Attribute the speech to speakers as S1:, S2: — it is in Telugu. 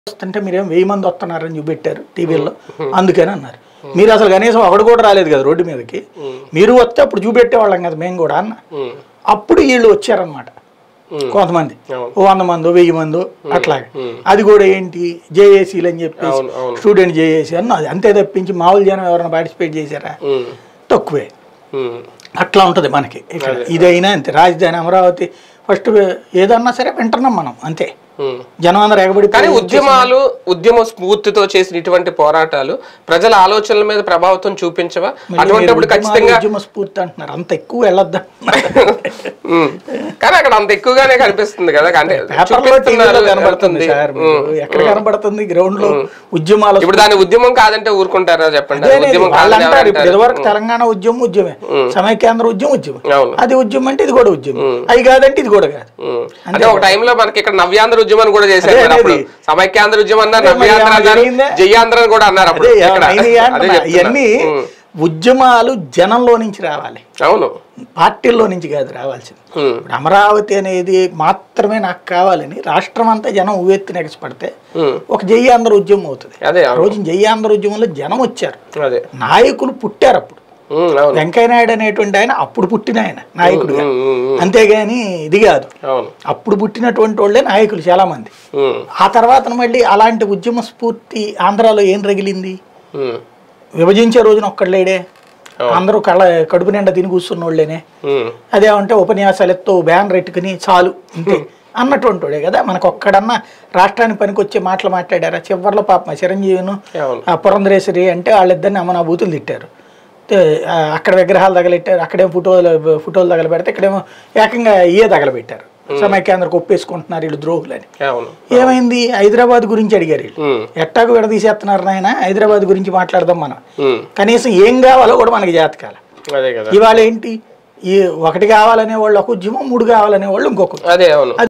S1: వస్తుంటే మీరేం వెయ్యి మంది వస్తున్నారని చూపెట్టారు టీవీలో అందుకని అన్నారు మీరు అసలు కనీసం ఒకడు కూడా రాలేదు కదా రోడ్డు మీదకి మీరు వస్తే అప్పుడు చూపెట్టేవాళ్ళం కదా మేము కూడా అన్న
S2: ఉమ్,
S1: అప్పుడు వీళ్ళు వచ్చారనమాట
S2: ఉమ్,
S1: కొంతమంది
S2: అవును.
S1: ఓ వంద మంది వెయ్యి మంది అట్లాగే అది కూడా ఏంటి జేఏసీలు అని చెప్పేసి
S2: అవును, అవును.
S1: స్టూడెంట్ జేఏసీ అన్న అది అంతే తప్పించి మామూలు జనం ఎవరైనా పార్టిసిపేట్ చేశారా
S2: ఉమ్,
S1: తక్కువే
S2: ఉమ్,
S1: అట్లా ఉంటుంది మనకి ఇక్కడ ఇదైనా అంతే రాజధాని అమరావతి ఫస్ట్ ఏదన్నా సరే వింటున్నాం మనం అంతే
S2: ఉమ్.
S1: జనం అందరూ ఎగబడి
S2: కానీ ఉద్యమాలు ఉద్యమ స్ఫూర్తితో చేసిన ఇటువంటి పోరాటాలు ప్రజల ఆలోచనల మీద ప్రభావితం చూపించవా అటువంటిప్పుడు ఖచ్చితంగా
S1: ఉద్యమ స్ఫూర్తి అంటున్నారు అంత ఎక్కువ వెళ్ళొద్దా
S2: ఉమ్. కానీ అక్కడ అంత ఎక్కువగానే కనిపిస్తుంది కదా అంటే
S1: పేపర్లో
S2: చూపిస్తున్నారు,
S1: టీవీలో కనబడుతుంది
S2: వెళ్తుంది.
S1: సార్ మీకు. ఎక్కడ కనబడుతుంది గ్రౌండ్ లో ఉద్యమాల
S2: ఇప్పుడు దాని ఉద్యమం కాదంటే ఊరుకుంటారా చెప్పండి
S1: అదే లేదు.
S2: ఉద్యమం
S1: వాళ్ళు
S2: కాదని
S1: అంటారు
S2: ఎవరు
S1: ఇప్పుడు
S2: అంటారు?
S1: ఇదివరకు తెలంగాణ ఉద్యమం ఉద్యమే సమైక్యాంధ్ర ఉద్యమం ఉద్యమం
S2: అవును
S1: అది ఉద్యమం అంటే ఇది కూడా ఉద్యమం అది కాదంటే ఇది కూడా కాదు
S2: ఉమ్. అంటే ఒక టైంలో మనకి ఇక్కడ నవ్యాంధ్ర ఉద్యమం అని కూడా చేశారు
S1: అదే
S2: మరి అప్పుడు
S1: అనేది.
S2: సమైక్యాంధ్ర ఉద్యమం అన్నారు
S1: అదే మరి
S2: నవ్యాంధ్ర
S1: ఏమైనా
S2: అన్నారు
S1: జరిగిందా?
S2: జయాంధ్ర అని కూడా అన్నారు అప్పుడు
S1: అదే
S2: ఇక్కడ.
S1: అయినాయి
S2: అదే
S1: అంటున్నా.
S2: చెప్తున్నా.
S1: ఇవన్నీ
S2: ఉమ్.
S1: ఉద్యమాలు జనంలో నుంచి రావాలి
S2: అవును
S1: పార్టీల్లో నుంచి కాదు రావాల్సింది
S2: ఉమ్.
S1: ఇప్పుడు అమరావతి అనేది మాత్రమే నాకు కావాలని రాష్ట్రం అంతా జనం ఉవ్వెత్తిన ఎగసిపడితే
S2: ఉమ్.
S1: ఒక జై ఆంధ్ర ఉద్యమం అవుతుంది
S2: అదే
S1: ఆ
S2: అవును.
S1: రోజు జై ఆంధ్ర ఉద్యమంలో జనం వచ్చారు
S2: అదే
S1: నాయకులు పుట్టారు అప్పుడు
S2: ఉమ్, అవును
S1: వెంకయ్యనాయుడు అనేటువంటి ఆయన అప్పుడు పుట్టిన ఆయన నాయకుడుగా
S2: ఉమ్, ఉమ్, ఉమ్.
S1: అంతేగాని ఇది కాదు
S2: అవును
S1: అప్పుడు పుట్టినటువంటి వాళ్ళే నాయకులు చాలా మంది
S2: ఉమ్,
S1: ఆ తర్వాత మళ్ళీ అలాంటి ఉద్యమ స్ఫూర్తి ఆంధ్రాలో ఏం రగిలింది
S2: ఉమ్,
S1: విభజించే రోజున ఒక్కళ్ళేడే అందరూ కళ్ళ కడుపు నిండా తిని కూర్చున్న వాళ్ళేనే
S2: ఉమ్,
S1: అదేమంటే ఉపన్యాసాలు ఎత్తో బ్యానర్ ఎట్టుకుని చాలు అంతే అన్నటువంటి వాడే కదా మనకు ఒక్కడన్నా రాష్ట్రానికి పనికొచ్చే మాటలు మాట్లాడారా చివరిలో పాప చిరంజీవిను
S2: అవును
S1: ఆ పురంధరేశ్వరి అంటే వాళ్ళిద్దరిని అమ్మ బూతులు తిట్టారు తే, ఆ, అక్కడ విగ్రహాలు తగలెట్టారు అక్కడేమో ఫోటోలు ఫోటోలు తగలబెడితే ఇక్కడేమో ఏకంగా ఇయే తగలబెట్టారు సమైక్యాంధ్రకు ఒప్పేసుకుంటున్నారు వీళ్ళు ద్రోహులని
S2: అవును
S1: ఏమైంది హైదరాబాద్ గురించి అడిగారు వీళ్ళు
S2: ఉమ్,
S1: ఎట్టాకు విడదీసేస్తున్నారు నాయన హైదరాబాద్ గురించి మాట్లాడదాం మనం
S2: ఉమ్,
S1: కనీసం ఏం కావాలో కూడా మనకి జాతకాల
S2: అదే కదా
S1: ఇవాళ ఏంటి ఈ ఒకటి కావాలనే వాళ్ళు ఒక ఉద్యమం మూడు కావాలనే వాళ్ళు ఇంకొక
S2: అదే అవును